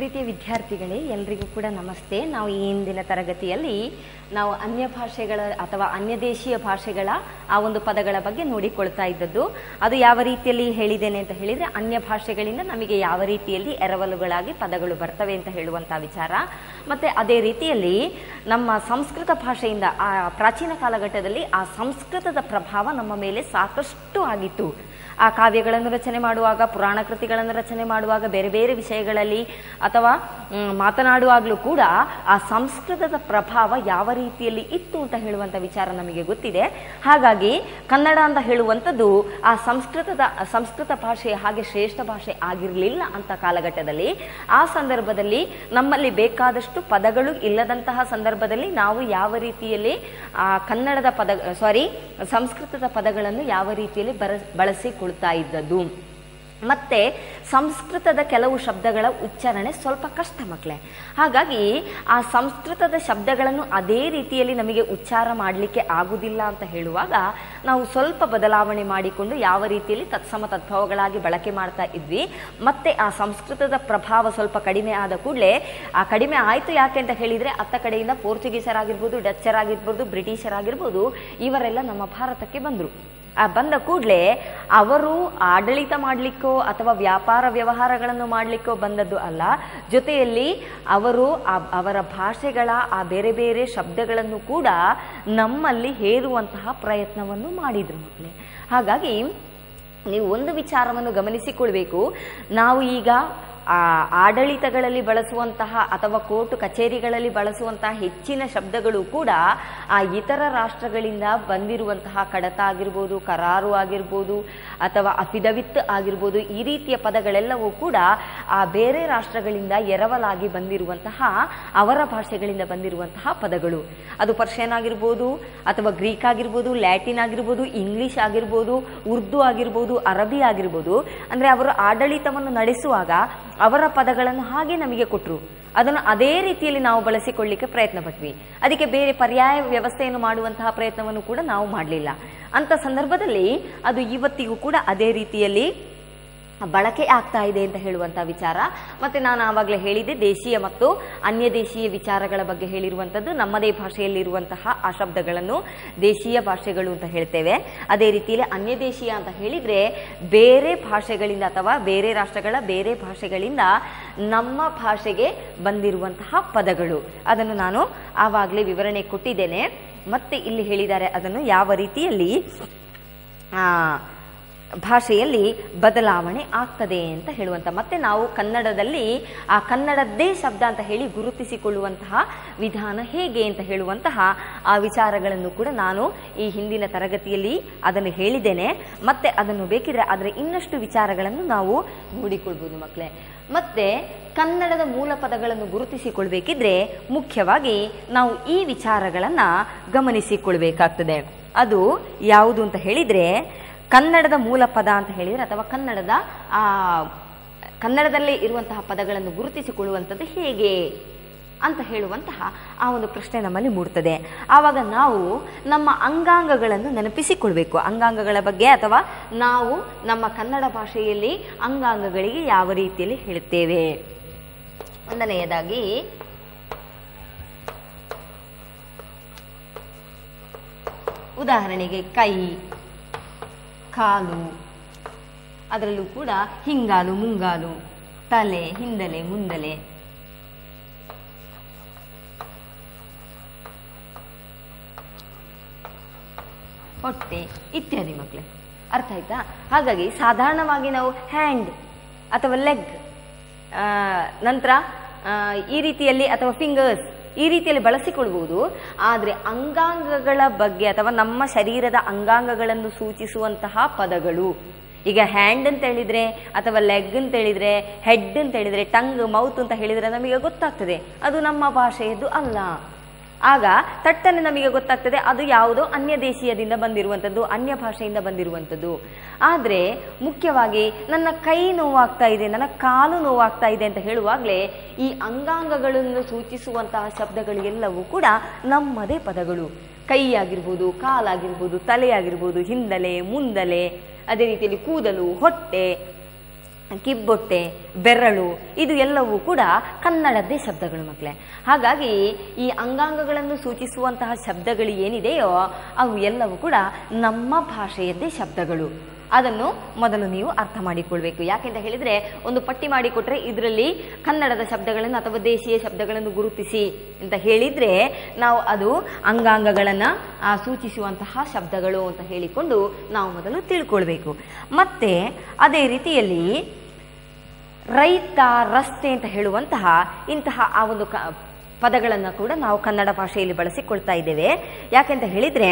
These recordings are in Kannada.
ಪ್ರೀತಿಯ ವಿದ್ಯಾರ್ಥಿಗಳೇ ಎಲ್ರಿಗೂ ಕೂಡ ನಮಸ್ತೆ ನಾವು ಈ ಹಿಂದಿನ ತರಗತಿಯಲ್ಲಿ ನಾವು ಅನ್ಯ ಭಾಷೆಗಳ ಅಥವಾ ಅನ್ಯ ದೇಶೀಯ ಭಾಷೆಗಳ ಆ ಒಂದು ಪದಗಳ ಬಗ್ಗೆ ನೋಡಿಕೊಳ್ತಾ ಇದ್ದದ್ದು ಅದು ಯಾವ ರೀತಿಯಲ್ಲಿ ಹೇಳಿದ್ದೇನೆ ಅಂತ ಹೇಳಿದರೆ ಅನ್ಯ ಭಾಷೆಗಳಿಂದ ನಮಗೆ ಯಾವ ರೀತಿಯಲ್ಲಿ ಎರವಲುಗಳಾಗಿ ಪದಗಳು ಬರ್ತವೆ ಅಂತ ಹೇಳುವಂಥ ವಿಚಾರ ಮತ್ತು ಅದೇ ರೀತಿಯಲ್ಲಿ ನಮ್ಮ ಸಂಸ್ಕೃತ ಭಾಷೆಯಿಂದ ಆ ಪ್ರಾಚೀನ ಕಾಲಘಟ್ಟದಲ್ಲಿ ಆ ಸಂಸ್ಕೃತದ ಪ್ರಭಾವ ನಮ್ಮ ಮೇಲೆ ಸಾಕಷ್ಟು ಆಗಿತ್ತು ಆ ಕಾವ್ಯಗಳನ್ನು ರಚನೆ ಮಾಡುವಾಗ ಪುರಾಣ ಕೃತಿಗಳನ್ನು ರಚನೆ ಮಾಡುವಾಗ ಬೇರೆ ಬೇರೆ ವಿಷಯಗಳಲ್ಲಿ ಅಥವಾ ಮ್, ಮಾತನಾಡುವಾಗಲೂ ಕೂಡ ಆ ಸಂಸ್ಕೃತದ ಪ್ರಭಾವ ಯಾವ ರೀತಿಯಲ್ಲಿ ಇತ್ತು ಅಂತ ಹೇಳುವಂಥ ವಿಚಾರ ನಮಗೆ ಗೊತ್ತಿದೆ ಹಾಗಾಗಿ ಕನ್ನಡ ಅಂತ ಹೇಳುವಂಥದ್ದು ಆ ಸಂಸ್ಕೃತದ ಸಂಸ್ಕೃತ ಭಾಷೆ ಹಾಗೆ ಶ್ರೇಷ್ಠ ಭಾಷೆ ಆಗಿರಲಿಲ್ಲ ಅಂತ ಕಾಲಘಟ್ಟದಲ್ಲಿ ಆ ಸಂದರ್ಭದಲ್ಲಿ ನಮ್ಮಲ್ಲಿ ಬೇಕಾದಷ್ಟು ಪದಗಳು ಇಲ್ಲದಂತಹ ಸಂದರ್ಭದಲ್ಲಿ ನಾವು ಯಾವ ರೀತಿಯಲ್ಲಿ ಆ ಕನ್ನಡದ ಪದ ಸಾರಿ ಸಂಸ್ಕೃತದ ಪದಗಳನ್ನು ಯಾವ ರೀತಿಯಲ್ಲಿ ಬರ ಬಳಸಿಕೊಳ್ತಾ ಇದ್ದದ್ದು ಮತ್ತೆ ಸಂಸ್ಕೃತದ ಕೆಲವು ಶಬ್ದಗಳ ಉಚ್ಚಾರಣೆ ಸ್ವಲ್ಪ ಕಷ್ಟ ಮಕ್ಕಳೇ ಹಾಗಾಗಿ ಆ ಸಂಸ್ಕೃತದ ಶಬ್ದಗಳನ್ನು ಅದೇ ರೀತಿಯಲ್ಲಿ ನಮಗೆ ಉಚ್ಚಾರ ಮಾಡಲಿಕ್ಕೆ ಆಗುವುದಿಲ್ಲ ಅಂತ ಹೇಳುವಾಗ ನಾವು ಸ್ವಲ್ಪ ಬದಲಾವಣೆ ಮಾಡಿಕೊಂಡು ಯಾವ ರೀತಿಯಲ್ಲಿ ತತ್ಸಮ ತದ್ಭವಗಳಾಗಿ ಬಳಕೆ ಮಾಡ್ತಾ ಇದ್ವಿ ಮತ್ತೆ ಆ ಸಂಸ್ಕೃತದ ಪ್ರಭಾವ ಸ್ವಲ್ಪ ಕಡಿಮೆ ಆದ ಕೂಡಲೇ ಆ ಕಡಿಮೆ ಆಯಿತು ಯಾಕೆ ಅಂತ ಹೇಳಿದರೆ ಅತ್ತ ಕಡೆಯಿಂದ ಪೋರ್ಚುಗೀಸರಾಗಿರ್ಬೋದು ಡಚ್ಚರಾಗಿರ್ಬೋದು ಬ್ರಿಟಿಷರಾಗಿರ್ಬೋದು ಇವರೆಲ್ಲ ನಮ್ಮ ಭಾರತಕ್ಕೆ ಬಂದರು ಆ ಬಂದ ಕೂಡಲೇ ಅವರು ಆಡಳಿತ ಮಾಡಲಿಕ್ಕೋ ಅಥವಾ ವ್ಯಾಪಾರ ವ್ಯವಹಾರಗಳನ್ನು ಮಾಡಲಿಕ್ಕೋ ಬಂದದ್ದು ಅಲ್ಲ ಜೊತೆಯಲ್ಲಿ ಅವರು ಆ- ಅವರ ಭಾಷೆಗಳ ಆ ಬೇರೆ ಬೇರೆ ಶಬ್ದಗಳನ್ನು ಕೂಡ ನಮ್ಮಲ್ಲಿ ಹೇರುವಂತಹ ಪ್ರಯತ್ನವನ್ನು ಮಾಡಿದರು ಮಕ್ಕಳೇ ಹಾಗಾಗಿ ನೀವು ಒಂದು ವಿಚಾರವನ್ನು ಗಮನಿಸಿಕೊಳ್ಬೇಕು ನಾವು ಈಗ ಆ ಆಡಳಿತಗಳಲ್ಲಿ ಬಳಸುವಂತಹ ಅಥವಾ ಕೋರ್ಟ್ ಕಚೇರಿಗಳಲ್ಲಿ ಬಳಸುವಂತಹ ಹೆಚ್ಚಿನ ಶಬ್ದಗಳು ಕೂಡ ಆ ಇತರ ರಾಷ್ಟ್ರಗಳಿಂದ ಬಂದಿರುವಂತಹ ಕಡತ ಆಗಿರ್ಬೋದು ಕರಾರು ಆಗಿರ್ಬೋದು ಅಥವಾ ಅಫಿಡವಿತ್ ಆಗಿರ್ಬೋದು ಈ ರೀತಿಯ ಪದಗಳೆಲ್ಲವೂ ಕೂಡ ಆ ಬೇರೆ ರಾಷ್ಟ್ರಗಳಿಂದ ಎರವಲಾಗಿ ಬಂದಿರುವಂತಹ ಅವರ ಭಾಷೆಗಳಿಂದ ಬಂದಿರುವಂತಹ ಪದಗಳು ಅದು ಪರ್ಷಿಯನ್ ಆಗಿರ್ಬೋದು ಅಥವಾ ಗ್ರೀಕ್ ಆಗಿರ್ಬೋದು ಲ್ಯಾಟಿನ್ ಆಗಿರ್ಬೋದು ಇಂಗ್ಲಿಷ್ ಆಗಿರ್ಬೋದು ಉರ್ದು ಆಗಿರ್ಬೋದು ಅರಬಿ ಆಗಿರ್ಬೋದು ಅಂದರೆ ಅವರು ಆಡಳಿತವನ್ನು ನಡೆಸುವಾಗ ಅವರ ಪದಗಳನ್ನು ಹಾಗೆ ನಮಗೆ ಕೊಟ್ಟರು ಅದನ್ನು ಅದೇ ರೀತಿಯಲ್ಲಿ ನಾವು ಬಳಸಿಕೊಳ್ಳಿಕ್ಕೆ ಪ್ರಯತ್ನ ಪಟ್ವಿ ಅದಕ್ಕೆ ಬೇರೆ ಪರ್ಯಾಯ ವ್ಯವಸ್ಥೆಯನ್ನು ಮಾಡುವಂತಹ ಪ್ರಯತ್ನವನ್ನು ಕೂಡ ನಾವು ಮಾಡಲಿಲ್ಲ ಅಂತ ಸಂದರ್ಭದಲ್ಲಿ ಅದು ಇವತ್ತಿಗೂ ಕೂಡ ಅದೇ ರೀತಿಯಲ್ಲಿ ಬಳಕೆ ಆಗ್ತಾ ಇದೆ ಅಂತ ಹೇಳುವಂಥ ವಿಚಾರ ಮತ್ತೆ ನಾನು ಆವಾಗಲೇ ಹೇಳಿದ್ದೆ ದೇಶೀಯ ಮತ್ತು ಅನ್ಯ ದೇಶೀಯ ವಿಚಾರಗಳ ಬಗ್ಗೆ ಹೇಳಿರುವಂಥದ್ದು ನಮ್ಮದೇ ಭಾಷೆಯಲ್ಲಿರುವಂತಹ ಆ ಶಬ್ದಗಳನ್ನು ದೇಶೀಯ ಭಾಷೆಗಳು ಅಂತ ಹೇಳ್ತೇವೆ ಅದೇ ರೀತಿಯಲ್ಲಿ ಅನ್ಯ ದೇಶೀಯ ಅಂತ ಹೇಳಿದರೆ ಬೇರೆ ಭಾಷೆಗಳಿಂದ ಅಥವಾ ಬೇರೆ ರಾಷ್ಟ್ರಗಳ ಬೇರೆ ಭಾಷೆಗಳಿಂದ ನಮ್ಮ ಭಾಷೆಗೆ ಬಂದಿರುವಂತಹ ಪದಗಳು ಅದನ್ನು ನಾನು ಆವಾಗಲೇ ವಿವರಣೆ ಕೊಟ್ಟಿದ್ದೇನೆ ಮತ್ತೆ ಇಲ್ಲಿ ಹೇಳಿದ್ದಾರೆ ಅದನ್ನು ಯಾವ ರೀತಿಯಲ್ಲಿ ಆ, ಭಾಷೆಯಲ್ಲಿ ಬದಲಾವಣೆ ಆಗ್ತದೆ ಅಂತ ಹೇಳುವಂಥ ಮತ್ತೆ ನಾವು ಕನ್ನಡದಲ್ಲಿ ಆ ಕನ್ನಡದ್ದೇ ಶಬ್ದ ಅಂತ ಹೇಳಿ ಗುರುತಿಸಿಕೊಳ್ಳುವಂತಹ ವಿಧಾನ ಹೇಗೆ ಅಂತ ಹೇಳುವಂತಹ ಆ ವಿಚಾರಗಳನ್ನು ಕೂಡ ನಾನು ಈ ಹಿಂದಿನ ತರಗತಿಯಲ್ಲಿ ಅದನ್ನು ಹೇಳಿದ್ದೇನೆ ಮತ್ತೆ ಅದನ್ನು ಬೇಕಿದ್ರೆ ಅದರ ಇನ್ನಷ್ಟು ವಿಚಾರಗಳನ್ನು ನಾವು ನೋಡಿಕೊಳ್ಬೋದು ಮಕ್ಕಳೇ ಮತ್ತೆ ಕನ್ನಡದ ಮೂಲ ಪದಗಳನ್ನು ಗುರುತಿಸಿಕೊಳ್ಬೇಕಿದ್ರೆ ಮುಖ್ಯವಾಗಿ ನಾವು ಈ ವಿಚಾರಗಳನ್ನು ಗಮನಿಸಿಕೊಳ್ಬೇಕಾಗ್ತದೆ ಅದು ಯಾವುದು ಅಂತ ಹೇಳಿದರೆ ಕನ್ನಡದ ಮೂಲ ಪದ ಅಂತ ಹೇಳಿದರೆ ಅಥವಾ ಕನ್ನಡದ ಆ ಕನ್ನಡದಲ್ಲೇ ಇರುವಂತಹ ಪದಗಳನ್ನು ಗುರುತಿಸಿಕೊಳ್ಳುವಂಥದ್ದು ಹೇಗೆ ಅಂತ ಹೇಳುವಂತಹ ಆ ಒಂದು ಪ್ರಶ್ನೆ ನಮ್ಮಲ್ಲಿ ಮೂಡ್ತದೆ ಆವಾಗ ನಾವು ನಮ್ಮ ಅಂಗಾಂಗಗಳನ್ನು ನೆನಪಿಸಿಕೊಳ್ಬೇಕು ಅಂಗಾಂಗಗಳ ಬಗ್ಗೆ ಅಥವಾ ನಾವು ನಮ್ಮ ಕನ್ನಡ ಭಾಷೆಯಲ್ಲಿ ಅಂಗಾಂಗಗಳಿಗೆ ಯಾವ ರೀತಿಯಲ್ಲಿ ಹೇಳುತ್ತೇವೆ ಒಂದನೆಯದಾಗಿ ಉದಾಹರಣೆಗೆ ಕೈ ಕಾಲು ಅದರಲ್ಲೂ ಕೂಡ ಹಿಂಗಾಲು ಮುಂಗಾಲು ತಲೆ ಹಿಂದಲೆ ಮುಂದಲೆ ಹೊಟ್ಟೆ ಇತ್ಯಾದಿ ಮಕ್ಕಳೇ ಅರ್ಥ ಆಯ್ತಾ ಹಾಗಾಗಿ ಸಾಧಾರಣವಾಗಿ ನಾವು ಹ್ಯಾಂಡ್ ಅಥವಾ ಲೆಗ್ ನಂತರ ಆ, ಈ ರೀತಿಯಲ್ಲಿ ಅಥವಾ ಫಿಂಗರ್ಸ್ ಈ ರೀತಿಯಲ್ಲಿ ಬಳಸಿಕೊಳ್ಬಹುದು ಆದರೆ ಅಂಗಾಂಗಗಳ ಬಗ್ಗೆ ಅಥವಾ ನಮ್ಮ ಶರೀರದ ಅಂಗಾಂಗಗಳನ್ನು ಸೂಚಿಸುವಂತಹ ಪದಗಳು ಈಗ ಹ್ಯಾಂಡ್ ಅಂತ ಹೇಳಿದ್ರೆ ಅಥವಾ ಲೆಗ್ ಅಂತ ಹೇಳಿದ್ರೆ ಹೆಡ್ ಅಂತ ಹೇಳಿದ್ರೆ ಟಂಗ್ ಮೌತ್ ಅಂತ ಹೇಳಿದ್ರೆ ನಮಗೆ ಗೊತ್ತಾಗ್ತದೆ ಅದು ನಮ್ಮ ಭಾಷೆಯದ್ದು ಅಲ್ಲ ಆಗ ತಟ್ಟನೆ ನಮಗೆ ಗೊತ್ತಾಗ್ತದೆ ಅದು ಯಾವುದೋ ಅನ್ಯ ದೇಶೀಯದಿಂದ ಬಂದಿರುವಂಥದ್ದು ಅನ್ಯ ಭಾಷೆಯಿಂದ ಬಂದಿರುವಂಥದ್ದು ಆದರೆ ಮುಖ್ಯವಾಗಿ ನನ್ನ ಕೈ ನೋವಾಗ್ತಾ ಇದೆ ನನ್ನ ಕಾಲು ನೋವಾಗ್ತಾ ಇದೆ ಅಂತ ಹೇಳುವಾಗಲೇ ಈ ಅಂಗಾಂಗಗಳನ್ನು ಸೂಚಿಸುವಂತಹ ಶಬ್ದಗಳು ಎಲ್ಲವೂ ಕೂಡ ನಮ್ಮದೇ ಪದಗಳು ಕೈ ಆಗಿರ್ಬೋದು ಕಾಲಾಗಿರ್ಬೋದು ತಲೆ ಆಗಿರ್ಬೋದು ಹಿಂದಲೆ ಮುಂದಲೆ ಅದೇ ರೀತಿಯಲ್ಲಿ ಕೂದಲು ಹೊಟ್ಟೆ ಕಿಬ್ಬೊಟ್ಟೆ ಬೆರಳು ಇದು ಎಲ್ಲವೂ ಕೂಡ ಕನ್ನಡದ್ದೇ ಶಬ್ದಗಳು ಮಕ್ಕಳೇ ಹಾಗಾಗಿ ಈ ಅಂಗಾಂಗಗಳನ್ನು ಸೂಚಿಸುವಂತಹ ಶಬ್ದಗಳು ಏನಿದೆಯೋ ಅವು ಎಲ್ಲವೂ ಕೂಡ ನಮ್ಮ ಭಾಷೆಯದ್ದೇ ಶಬ್ದಗಳು ಅದನ್ನು ಮೊದಲು ನೀವು ಅರ್ಥ ಮಾಡಿಕೊಳ್ಬೇಕು ಯಾಕೆಂತ ಹೇಳಿದ್ರೆ ಒಂದು ಪಟ್ಟಿ ಮಾಡಿಕೊಟ್ರೆ ಇದರಲ್ಲಿ ಕನ್ನಡದ ಶಬ್ದಗಳನ್ನು ಅಥವಾ ದೇಶೀಯ ಶಬ್ದಗಳನ್ನು ಗುರುತಿಸಿ ಅಂತ ಹೇಳಿದ್ರೆ ನಾವು ಅದು ಅಂಗಾಂಗಗಳನ್ನು ಆ, ಸೂಚಿಸುವಂತಹ ಶಬ್ದಗಳು ಅಂತ ಹೇಳಿಕೊಂಡು ನಾವು ಮೊದಲು ತಿಳ್ಕೊಳ್ಬೇಕು ಮತ್ತೆ ಅದೇ ರೀತಿಯಲ್ಲಿ ರೈತ ರಸ್ತೆ ಅಂತ ಹೇಳುವಂತಹ ಇಂತಹ ಆ ಒಂದು ಕ ಪದಗಳನ್ನು ಕೂಡ ನಾವು ಕನ್ನಡ ಭಾಷೆಯಲ್ಲಿ ಬಳಸಿಕೊಳ್ತಾ ಇದ್ದೇವೆ ಯಾಕೆಂತ ಹೇಳಿದ್ರೆ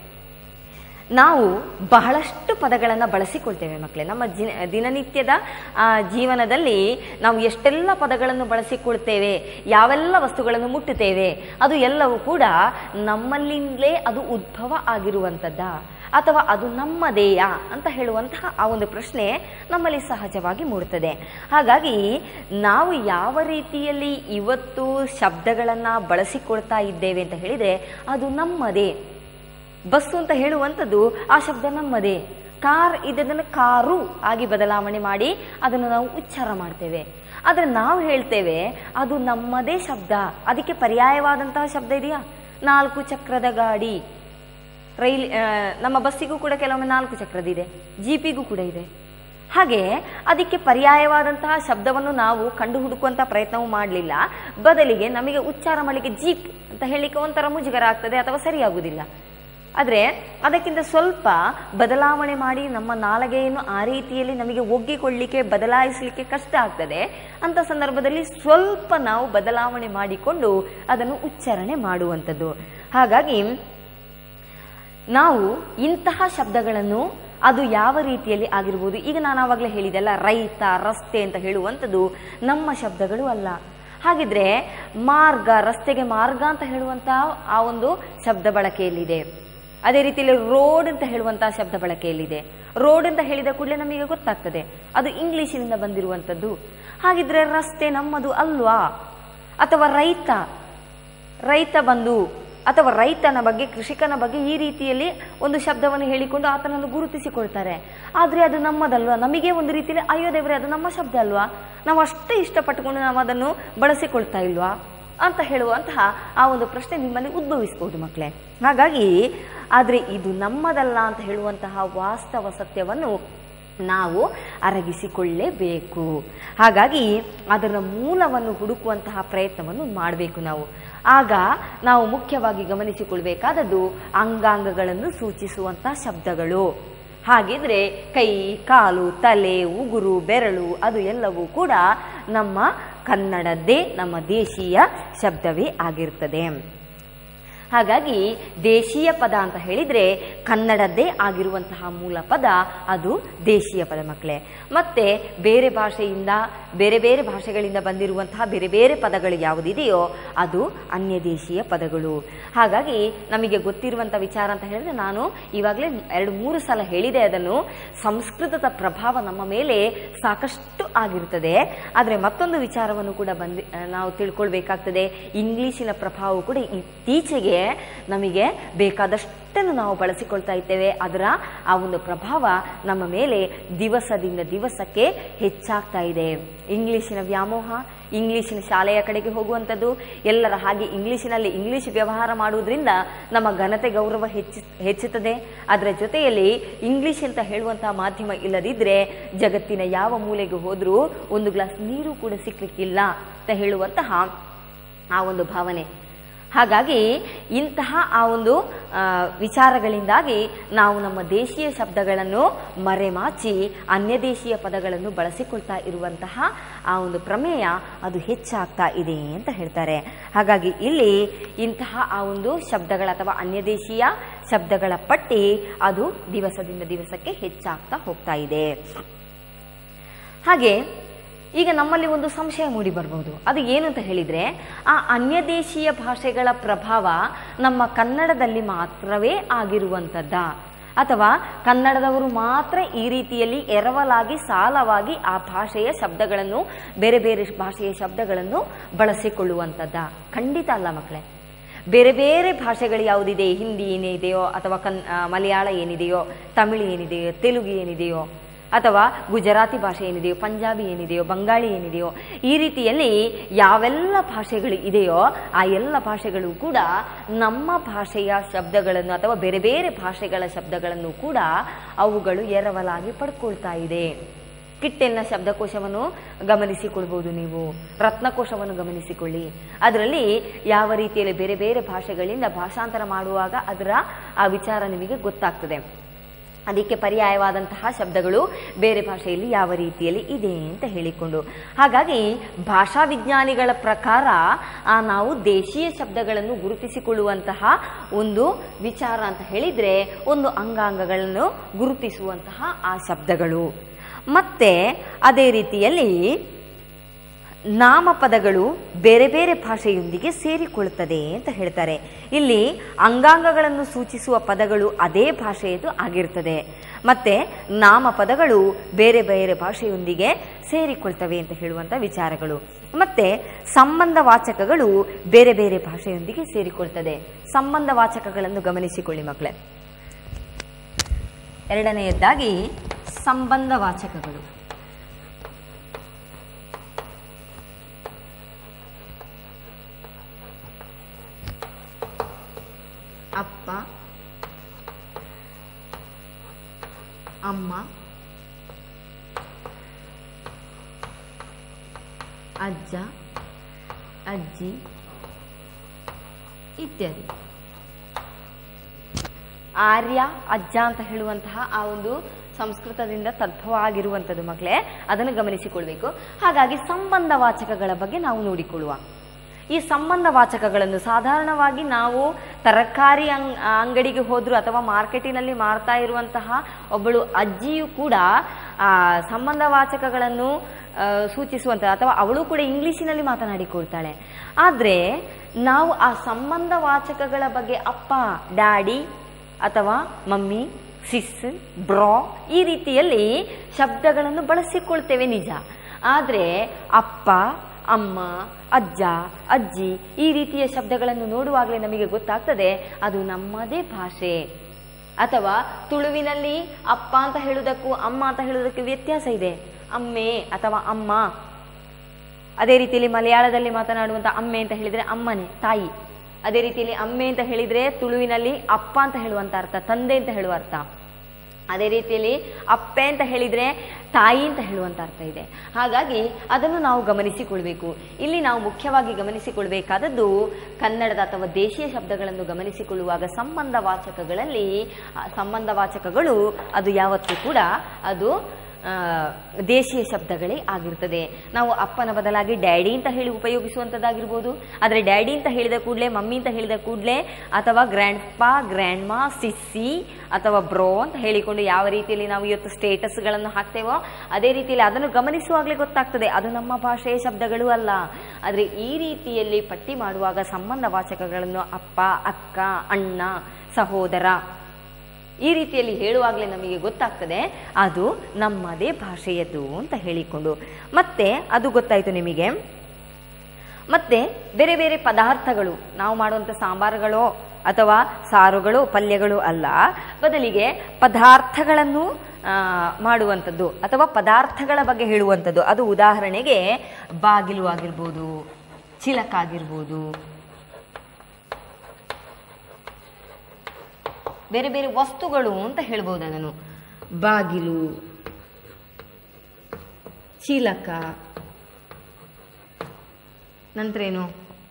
ನಾವು ಬಹಳಷ್ಟು ಪದಗಳನ್ನು ಬಳಸಿಕೊಳ್ತೇವೆ ಮಕ್ಕಳೇ ನಮ್ಮ ಜಿ ದಿನನಿತ್ಯದ ಆ, ಜೀವನದಲ್ಲಿ ನಾವು ಎಷ್ಟೆಲ್ಲ ಪದಗಳನ್ನು ಬಳಸಿಕೊಳ್ತೇವೆ ಯಾವೆಲ್ಲ ವಸ್ತುಗಳನ್ನು ಮುಟ್ಟುತ್ತೇವೆ ಅದು ಎಲ್ಲವೂ ಕೂಡ ನಮ್ಮಲ್ಲಿಂದಲೇ ಅದು ಉದ್ಭವ ಆಗಿರುವಂಥದ್ದ ಅಥವಾ ಅದು ನಮ್ಮದೇಯಾ ಅಂತ ಹೇಳುವಂತಹ ಆ ಒಂದು ಪ್ರಶ್ನೆ ನಮ್ಮಲ್ಲಿ ಸಹಜವಾಗಿ ಮೂಡುತ್ತದೆ ಹಾಗಾಗಿ ನಾವು ಯಾವ ರೀತಿಯಲ್ಲಿ ಇವತ್ತು ಶಬ್ದಗಳನ್ನು ಬಳಸಿಕೊಳ್ತಾ ಇದ್ದೇವೆ ಅಂತ ಹೇಳಿದರೆ ಅದು ನಮ್ಮದೇ ಬಸ್ಸು ಅಂತ ಹೇಳುವಂಥದ್ದು ಆ ಶಬ್ದ ನಮ್ಮದೇ ಕಾರ್ ಇದನ್ನು ಕಾರು ಆಗಿ ಬದಲಾವಣೆ ಮಾಡಿ ಅದನ್ನು ನಾವು ಉಚ್ಚಾರ ಮಾಡ್ತೇವೆ ಆದರೆ ನಾವು ಹೇಳ್ತೇವೆ ಅದು ನಮ್ಮದೇ ಶಬ್ದ ಅದಕ್ಕೆ ಪರ್ಯಾಯವಾದಂತಹ ಶಬ್ದ ಇದೆಯಾ ನಾಲ್ಕು ಚಕ್ರದ ಗಾಡಿ ರೈಲ್ ಆ, ನಮ್ಮ ಬಸ್ಸಿಗೂ ಕೂಡ ಕೆಲವೊಮ್ಮೆ ನಾಲ್ಕು ಚಕ್ರದಿದೆ ಜೀಪಿಗೂ ಕೂಡ ಇದೆ ಹಾಗೆ ಅದಕ್ಕೆ ಪರ್ಯಾಯವಾದಂತಹ ಶಬ್ದವನ್ನು ನಾವು ಕಂಡು ಹುಡುಕುವಂತಹ ಪ್ರಯತ್ನವೂ ಮಾಡಲಿಲ್ಲ ಬದಲಿಗೆ ನಮಗೆ ಉಚ್ಚಾರ ಮಾಡಲಿಕ್ಕೆ ಜೀಪ್ ಅಂತ ಹೇಳಲಿಕ್ಕೆ ಒಂಥರ ಮುಜುಗರ ಆಗ್ತದೆ ಅಥವಾ ಸರಿಯಾಗುವುದಿಲ್ಲ ಆದರೆ ಅದಕ್ಕಿಂತ ಸ್ವಲ್ಪ ಬದಲಾವಣೆ ಮಾಡಿ ನಮ್ಮ ನಾಲಗೆಯನ್ನು ಆ ರೀತಿಯಲ್ಲಿ ನಮಗೆ ಒಗ್ಗಿಕೊಳ್ಳಿಕ್ಕೆ ಬದಲಾಯಿಸಲಿಕ್ಕೆ ಕಷ್ಟ ಆಗ್ತದೆ ಅಂತ ಸಂದರ್ಭದಲ್ಲಿ ಸ್ವಲ್ಪ ನಾವು ಬದಲಾವಣೆ ಮಾಡಿಕೊಂಡು ಅದನ್ನು ಉಚ್ಚಾರಣೆ ಮಾಡುವಂಥದ್ದು ಹಾಗಾಗಿ ನಾವು ಇಂತಹ ಶಬ್ದಗಳನ್ನು ಅದು ಯಾವ ರೀತಿಯಲ್ಲಿ ಆಗಿರ್ಬೋದು ಈಗ ನಾನು ಆವಾಗಲೇ ಹೇಳಿದೆಲ್ಲ ರೈತ ರಸ್ತೆ ಅಂತ ಹೇಳುವಂಥದ್ದು ನಮ್ಮ ಶಬ್ದಗಳು ಅಲ್ಲ ಹಾಗಿದ್ರೆ ಮಾರ್ಗ ರಸ್ತೆಗೆ ಮಾರ್ಗ ಅಂತ ಹೇಳುವಂತಹ ಆ ಒಂದು ಶಬ್ದ ಬಳಕೆಯಲ್ಲಿದೆ ಅದೇ ರೀತಿಯಲ್ಲಿ ರೋಡ್ ಅಂತ ಹೇಳುವಂತಹ ಶಬ್ದ ಬಳಕೆಯಲ್ಲಿದೆ ರೋಡ್ ಅಂತ ಹೇಳಿದ ಕೂಡಲೇ ನಮಗೆ ಗೊತ್ತಾಗ್ತದೆ ಅದು ಇಂಗ್ಲಿಷಿನಿಂದ ಬಂದಿರುವಂಥದ್ದು ಹಾಗಿದ್ರೆ ರಸ್ತೆ ನಮ್ಮದು ಅಲ್ವಾ ಅಥವಾ ರೈತ ರೈತ ಬಂದು ಅಥವಾ ರೈತನ ಬಗ್ಗೆ ಕೃಷಿಕನ ಬಗ್ಗೆ ಈ ರೀತಿಯಲ್ಲಿ ಒಂದು ಶಬ್ದವನ್ನು ಹೇಳಿಕೊಂಡು ಆತನನ್ನು ಗುರುತಿಸಿಕೊಳ್ತಾರೆ ಆದರೆ ಅದು ನಮ್ಮದಲ್ವಾ ನಮಗೆ ಒಂದು ರೀತಿಯಲ್ಲಿ ಅಯ್ಯೋ ದೇವರೇ ಅದು ನಮ್ಮ ಶಬ್ದ ಅಲ್ವಾ ನಾವು ಅಷ್ಟೇ ಇಷ್ಟಪಟ್ಟುಕೊಂಡು ನಾವು ಅದನ್ನು ಬಳಸಿಕೊಳ್ತಾ ಇಲ್ವಾ ಅಂತ ಹೇಳುವಂತಹ ಆ ಒಂದು ಪ್ರಶ್ನೆ ನಿಮ್ಮಲ್ಲಿ ಉದ್ಭವಿಸಬಹುದು ಮಕ್ಕಳೇ ಹಾಗಾಗಿ ಆದರೆ ಇದು ನಮ್ಮದಲ್ಲ ಅಂತ ಹೇಳುವಂತಹ ವಾಸ್ತವ ಸತ್ಯವನ್ನು ನಾವು ಅರಗಿಸಿಕೊಳ್ಳೇಬೇಕು ಹಾಗಾಗಿ ಅದರ ಮೂಲವನ್ನು ಹುಡುಕುವಂತಹ ಪ್ರಯತ್ನವನ್ನು ಮಾಡಬೇಕು ನಾವು ಆಗ ನಾವು ಮುಖ್ಯವಾಗಿ ಗಮನಿಸಿಕೊಳ್ಬೇಕಾದದ್ದು ಅಂಗಾಂಗಗಳನ್ನು ಸೂಚಿಸುವಂತಹ ಶಬ್ದಗಳು ಹಾಗಿದ್ರೆ ಕೈ ಕಾಲು ತಲೆ ಉಗುರು ಬೆರಳು ಅದು ಎಲ್ಲವೂ ಕೂಡ ನಮ್ಮ ಕನ್ನಡದ್ದೇ ನಮ್ಮ ದೇಶೀಯ ಶಬ್ದವೇ ಆಗಿರ್ತದೆ ಹಾಗಾಗಿ ದೇಶೀಯ ಪದ ಅಂತ ಹೇಳಿದ್ರೆ ಕನ್ನಡದ್ದೇ ಆಗಿರುವಂತಹ ಮೂಲ ಪದ ಅದು ದೇಶೀಯ ಪದ ಮಕ್ಕಳೇ ಮತ್ತೆ ಬೇರೆ ಭಾಷೆಯಿಂದ ಬೇರೆ ಬೇರೆ ಭಾಷೆಗಳಿಂದ ಬಂದಿರುವಂತಹ ಬೇರೆ ಬೇರೆ ಪದಗಳು ಯಾವುದಿದೆಯೋ ಅದು ಅನ್ಯ ದೇಶೀಯ ಪದಗಳು ಹಾಗಾಗಿ ನಮಗೆ ಗೊತ್ತಿರುವಂಥ ವಿಚಾರ ಅಂತ ಹೇಳಿದ್ರೆ ನಾನು ಇವಾಗಲೇ ಎರಡು ಮೂರು ಸಲ ಹೇಳಿದೆ ಅದನ್ನು ಸಂಸ್ಕೃತದ ಪ್ರಭಾವ ನಮ್ಮ ಮೇಲೆ ಸಾಕಷ್ಟು ಆಗಿರುತ್ತದೆ ಆದರೆ ಮತ್ತೊಂದು ವಿಚಾರವನ್ನು ಕೂಡ ಬಂದು ನಾವು ತಿಳ್ಕೊಳ್ಬೇಕಾಗ್ತದೆ ಇಂಗ್ಲಿಶಿನ ಪ್ರಭಾವವು ಕೂಡ ಇತ್ತೀಚೆಗೆ ನಮಗೆ ಬೇಕಾದಷ್ಟನ್ನು ನಾವು ಬಳಸಿಕೊಳ್ತಾ ಇದ್ದೇವೆ ಅದರ ಆ ಒಂದು ಪ್ರಭಾವ ನಮ್ಮ ಮೇಲೆ ದಿವಸದಿಂದ ದಿವಸಕ್ಕೆ ಹೆಚ್ಚಾಗ್ತಾ ಇದೆ ಇಂಗ್ಲಿಶಿನ ವ್ಯಾಮೋಹ ಇಂಗ್ಲಿಶಿನ ಶಾಲೆಯ ಕಡೆಗೆ ಹೋಗುವಂಥದ್ದು ಎಲ್ಲರ ಹಾಗೆ ಇಂಗ್ಲಿಶಿನಲ್ಲಿ ಇಂಗ್ಲಿಷ್ ವ್ಯವಹಾರ ಮಾಡುವುದರಿಂದ ನಮ್ಮ ಘನತೆ ಗೌರವ ಹೆಚ್ಚು ಹೆಚ್ಚುತ್ತದೆ ಅದರ ಜೊತೆಯಲ್ಲಿ ಇಂಗ್ಲಿಷ್ ಅಂತ ಹೇಳುವಂತಹ ಮಾಧ್ಯಮ ಇಲ್ಲದಿದ್ದರೆ ಜಗತ್ತಿನ ಯಾವ ಮೂಲೆಗೆ ಹೋದರೂ ಒಂದು ಗ್ಲಾಸ್ ನೀರು ಕೂಡ ಸಿಕ್ಕಲಿಕ್ಕಿಲ್ಲ ಅಂತ ಹೇಳುವಂತಹ ಆ ಒಂದು ಭಾವನೆ ಹಾಗಾಗಿ ಇಂತಹ ಆ ಒಂದು ಆ, ವಿಚಾರಗಳಿಂದಾಗಿ ನಾವು ನಮ್ಮ ದೇಶೀಯ ಶಬ್ದಗಳನ್ನು ಮರೆಮಾಚಿ ಅನ್ಯ ದೇಶೀಯ ಪದಗಳನ್ನು ಬಳಸಿಕೊಳ್ತಾ ಇರುವಂತಹ ಆ ಒಂದು ಪ್ರಮೇಯ ಅದು ಹೆಚ್ಚಾಗ್ತಾ ಇದೆ ಅಂತ ಹೇಳ್ತಾರೆ ಹಾಗಾಗಿ ಇಲ್ಲಿ ಇಂತಹ ಆ ಒಂದು ಶಬ್ದಗಳ ಅಥವಾ ಅನ್ಯ ದೇಶೀಯ ಶಬ್ದಗಳ ಪಟ್ಟಿ ಅದು ದಿವಸದಿಂದ ದಿವಸಕ್ಕೆ ಹೆಚ್ಚಾಗ್ತಾ ಹೋಗ್ತಾ ಇದೆ ಹಾಗೆ ಈಗ ನಮ್ಮಲ್ಲಿ ಒಂದು ಸಂಶಯ ಮೂಡಿ ಬರ್ಬೋದು ಅದು ಏನು ಅಂತ ಹೇಳಿದರೆ ಆ ಅನ್ಯ ದೇಶೀಯ ಭಾಷೆಗಳ ಪ್ರಭಾವ ನಮ್ಮ ಕನ್ನಡದಲ್ಲಿ ಮಾತ್ರವೇ ಆಗಿರುವಂಥದ್ದ ಅಥವಾ ಕನ್ನಡದವರು ಮಾತ್ರ ಈ ರೀತಿಯಲ್ಲಿ ಎರವಲಾಗಿ ಸಾಲವಾಗಿ ಆ ಭಾಷೆಯ ಶಬ್ದಗಳನ್ನು ಬೇರೆ ಬೇರೆ ಭಾಷೆಯ ಶಬ್ದಗಳನ್ನು ಬಳಸಿಕೊಳ್ಳುವಂಥದ್ದ ಖಂಡಿತ ಅಲ್ಲ ಮಕ್ಕಳೇ ಬೇರೆ ಬೇರೆ ಭಾಷೆಗಳು ಯಾವುದಿದೆ ಹಿಂದಿ ಏನಿದೆಯೋ ಅಥವಾ ಕನ್ ಆ, ಮಲಯಾಳ ಏನಿದೆಯೋ ತಮಿಳು ಏನಿದೆಯೋ ತೆಲುಗು ಏನಿದೆಯೋ ಅಥವಾ ಗುಜರಾತಿ ಭಾಷೆ ಏನಿದೆಯೋ ಪಂಜಾಬಿ ಏನಿದೆಯೋ ಬಂಗಾಳಿ ಏನಿದೆಯೋ ಈ ರೀತಿಯಲ್ಲಿ ಯಾವೆಲ್ಲ ಭಾಷೆಗಳು ಇದೆಯೋ ಆ ಎಲ್ಲ ಭಾಷೆಗಳು ಕೂಡ ನಮ್ಮ ಭಾಷೆಯ ಶಬ್ದಗಳನ್ನು ಅಥವಾ ಬೇರೆ ಬೇರೆ ಭಾಷೆಗಳ ಶಬ್ದಗಳನ್ನು ಕೂಡ ಅವುಗಳು ಎರವಲಾಗಿ ಪಡ್ಕೊಳ್ತಾ ಇದೆ ಕಿಟ್ಟೆಲ್ನ ಶಬ್ದಕೋಶವನ್ನು ಗಮನಿಸಿಕೊಳ್ಬಹುದು ನೀವು ರತ್ನಕೋಶವನ್ನು ಗಮನಿಸಿಕೊಳ್ಳಿ ಅದರಲ್ಲಿ ಯಾವ ರೀತಿಯಲ್ಲಿ ಬೇರೆ ಬೇರೆ ಭಾಷೆಗಳಿಂದ ಭಾಷಾಂತರ ಮಾಡುವಾಗ ಅದರ ಆ ವಿಚಾರ ನಿಮಗೆ ಗೊತ್ತಾಗ್ತದೆ ಅದಕ್ಕೆ ಪರ್ಯಾಯವಾದಂತಹ ಶಬ್ದಗಳು ಬೇರೆ ಭಾಷೆಯಲ್ಲಿ ಯಾವ ರೀತಿಯಲ್ಲಿ ಇದೆ ಅಂತ ಹೇಳಿಕೊಂಡು ಹಾಗಾಗಿ ಭಾಷಾ ವಿಜ್ಞಾನಿಗಳ ಪ್ರಕಾರ ಆ ನಾವು ದೇಶೀಯ ಶಬ್ದಗಳನ್ನು ಗುರುತಿಸಿಕೊಳ್ಳುವಂತಹ ಒಂದು ವಿಚಾರ ಅಂತ ಹೇಳಿದ್ರೆ ಒಂದು ಅಂಗಾಂಗಗಳನ್ನು ಗುರುತಿಸುವಂತಹ ಆ ಶಬ್ದಗಳು ಮತ್ತೆ ಅದೇ ರೀತಿಯಲ್ಲಿ ನಾಮಪದಗಳು ಬೇರೆ ಬೇರೆ ಭಾಷೆಯೊಂದಿಗೆ ಸೇರಿಕೊಳ್ಳುತ್ತದೆ ಅಂತ ಹೇಳ್ತಾರೆ ಇಲ್ಲಿ ಅಂಗಾಂಗಗಳನ್ನು ಸೂಚಿಸುವ ಪದಗಳು ಅದೇ ಭಾಷೆಯದು ಆಗಿರ್ತದೆ ಮತ್ತೆ ನಾಮಪದಗಳು ಬೇರೆ ಬೇರೆ ಭಾಷೆಯೊಂದಿಗೆ ಸೇರಿಕೊಳ್ತವೆ ಅಂತ ಹೇಳುವಂಥ ವಿಚಾರಗಳು ಮತ್ತೆ ಸಂಬಂಧ ವಾಚಕಗಳು ಬೇರೆ ಬೇರೆ ಭಾಷೆಯೊಂದಿಗೆ ಸೇರಿಕೊಳ್ತದೆ ಸಂಬಂಧ ವಾಚಕಗಳನ್ನು ಗಮನಿಸಿಕೊಳ್ಳಿ ಮಕ್ಕಳೇ ಎರಡನೆಯದ್ದಾಗಿ ಸಂಬಂಧ ವಾಚಕಗಳು ಅಪ್ಪ ಅಮ್ಮ ಅಜ್ಜ ಅಜ್ಜಿ ಇತ್ಯಾದಿ ಆರ್ಯ ಅಜ್ಜ ಅಂತ ಹೇಳುವಂತಹ ಆ ಒಂದು ಸಂಸ್ಕೃತದಿಂದ ತದ್ಭವ ಆಗಿರುವಂಥದ್ದು ಮಕ್ಕಳೇ ಅದನ್ನು ಗಮನಿಸಿಕೊಳ್ಬೇಕು ಹಾಗಾಗಿ ಸಂಬಂಧ ವಾಚಕಗಳ ಬಗ್ಗೆ ನಾವು ನೋಡಿಕೊಳ್ಳುವ ಈ ಸಂಬಂಧ ವಾಚಕಗಳನ್ನು ಸಾಧಾರಣವಾಗಿ ನಾವು ತರಕಾರಿ ಅಂಗ್ ಅಂಗಡಿಗೆ ಹೋದ್ರು ಅಥವಾ ಮಾರ್ಕೆಟಿನಲ್ಲಿ ಮಾರ್ತಾ ಇರುವಂತಹ ಒಬ್ಬಳು ಅಜ್ಜಿಯು ಕೂಡ ಆ ಸಂಬಂಧ ವಾಚಕಗಳನ್ನು ಆ, ಸೂಚಿಸುವಂಥ ಅಥವಾ ಅವಳು ಕೂಡ ಇಂಗ್ಲಿಶಿನಲ್ಲಿ ಮಾತನಾಡಿಕೊಳ್ತಾಳೆ ಆದರೆ ನಾವು ಆ ಸಂಬಂಧ ವಾಚಕಗಳ ಬಗ್ಗೆ ಅಪ್ಪ ಡ್ಯಾಡಿ ಅಥವಾ ಮಮ್ಮಿ ಸಿಸ್ ಬ್ರಾ ಈ ರೀತಿಯಲ್ಲಿ ಶಬ್ದಗಳನ್ನು ಬಳಸಿಕೊಳ್ತೇವೆ ನಿಜ ಆದರೆ ಅಪ್ಪ ಅಮ್ಮ ಅಜ್ಜ ಅಜ್ಜಿ ಈ ರೀತಿಯ ಶಬ್ದಗಳನ್ನು ನೋಡುವಾಗಲೇ ನಮಗೆ ಗೊತ್ತಾಗ್ತದೆ ಅದು ನಮ್ಮದೇ ಭಾಷೆ ಅಥವಾ ತುಳುವಿನಲ್ಲಿ ಅಪ್ಪ ಅಂತ ಹೇಳುವುದಕ್ಕೂ ಅಮ್ಮ ಅಂತ ಹೇಳುವುದಕ್ಕೆ ವ್ಯತ್ಯಾಸ ಇದೆ ಅಮ್ಮೆ ಅಥವಾ ಅಮ್ಮ ಅದೇ ರೀತಿಯಲ್ಲಿ ಮಲಯಾಳದಲ್ಲಿ ಮಾತನಾಡುವಂಥ ಅಮ್ಮೆ ಅಂತ ಹೇಳಿದರೆ ಅಮ್ಮನೆ ತಾಯಿ ಅದೇ ರೀತಿಯಲ್ಲಿ ಅಮ್ಮೆ ಅಂತ ಹೇಳಿದರೆ ತುಳುವಿನಲ್ಲಿ ಅಪ್ಪ ಅಂತ ಹೇಳುವಂಥ ಅರ್ಥ ತಂದೆ ಅಂತ ಹೇಳುವ ಅರ್ಥ ಅದೇ ರೀತಿಯಲ್ಲಿ ಅಪ್ಪೆ ಅಂತ ಹೇಳಿದರೆ ತಾಯಿ ಅಂತ ಹೇಳುವಂಥ ಅರ್ಥ ಇದೆ ಹಾಗಾಗಿ ಅದನ್ನು ನಾವು ಗಮನಿಸಿಕೊಳ್ಬೇಕು ಇಲ್ಲಿ ನಾವು ಮುಖ್ಯವಾಗಿ ಗಮನಿಸಿಕೊಳ್ಬೇಕಾದದ್ದು ಕನ್ನಡದ ಅಥವಾ ದೇಶೀಯ ಶಬ್ದಗಳನ್ನು ಗಮನಿಸಿಕೊಳ್ಳುವಾಗ ಸಂಬಂಧ ವಾಚಕಗಳಲ್ಲಿ ಆ ಸಂಬಂಧ ವಾಚಕಗಳು ಅದು ಯಾವತ್ತೂ ಕೂಡ ಅದು ಆ, ದೇಶೀಯ ಶಬ್ದಗಳೇ ಆಗಿರ್ತದೆ ನಾವು ಅಪ್ಪನ ಬದಲಾಗಿ ಡ್ಯಾಡಿ ಅಂತ ಹೇಳಿ ಉಪಯೋಗಿಸುವಂಥದ್ದಾಗಿರ್ಬೋದು ಆದರೆ ಡ್ಯಾಡಿ ಅಂತ ಹೇಳಿದ ಕೂಡಲೇ ಮಮ್ಮಿ ಅಂತ ಹೇಳಿದ ಕೂಡಲೇ ಅಥವಾ ಗ್ರ್ಯಾಂಡ್ ಪಾ ಗ್ರ್ಯಾಂಡ್ ಮಾ ಸಿಸ್ಸಿ ಅಥವಾ ಬ್ರೋ ಅಂತ ಹೇಳಿಕೊಂಡು ಯಾವ ರೀತಿಯಲ್ಲಿ ನಾವು ಇವತ್ತು ಸ್ಟೇಟಸ್ಗಳನ್ನು ಹಾಕ್ತೇವೋ ಅದೇ ರೀತಿಯಲ್ಲಿ ಅದನ್ನು ಗಮನಿಸುವಾಗಲೇ ಗೊತ್ತಾಗ್ತದೆ ಅದು ನಮ್ಮ ಭಾಷೆಯ ಶಬ್ದಗಳು ಅಲ್ಲ ಆದರೆ ಈ ರೀತಿಯಲ್ಲಿ ಪಟ್ಟಿ ಮಾಡುವಾಗ ಸಂಬಂಧ ವಾಚಕಗಳನ್ನು ಅಪ್ಪ ಅಕ್ಕ ಅಣ್ಣ ಸಹೋದರ ಈ ರೀತಿಯಲ್ಲಿ ಹೇಳುವಾಗಲೇ ನಮಗೆ ಗೊತ್ತಾಗ್ತದೆ ಅದು ನಮ್ಮದೇ ಭಾಷೆಯದು ಅಂತ ಹೇಳಿಕೊಂಡು ಮತ್ತೆ ಅದು ಗೊತ್ತಾಯಿತು ನಿಮಗೆ ಮತ್ತೆ ಬೇರೆ ಬೇರೆ ಪದಾರ್ಥಗಳು ನಾವು ಮಾಡುವಂಥ ಸಾಂಬಾರುಗಳು ಅಥವಾ ಸಾರುಗಳು ಪಲ್ಯಗಳು ಅಲ್ಲ ಬದಲಿಗೆ ಪದಾರ್ಥಗಳನ್ನು ಆ, ಮಾಡುವಂಥದ್ದು ಅಥವಾ ಪದಾರ್ಥಗಳ ಬಗ್ಗೆ ಹೇಳುವಂಥದ್ದು ಅದು ಉದಾಹರಣೆಗೆ ಬಾಗಿಲು ಆಗಿರ್ಬೋದು ಚಿಲಕ ಆಗಿರ್ಬೋದು ಬೇರೆ ಬೇರೆ ವಸ್ತುಗಳು ಅಂತ ಹೇಳ್ಬೋದು ಅದನ್ನು ಬಾಗಿಲು ಚೀಲಕ ನಂತರ ಏನು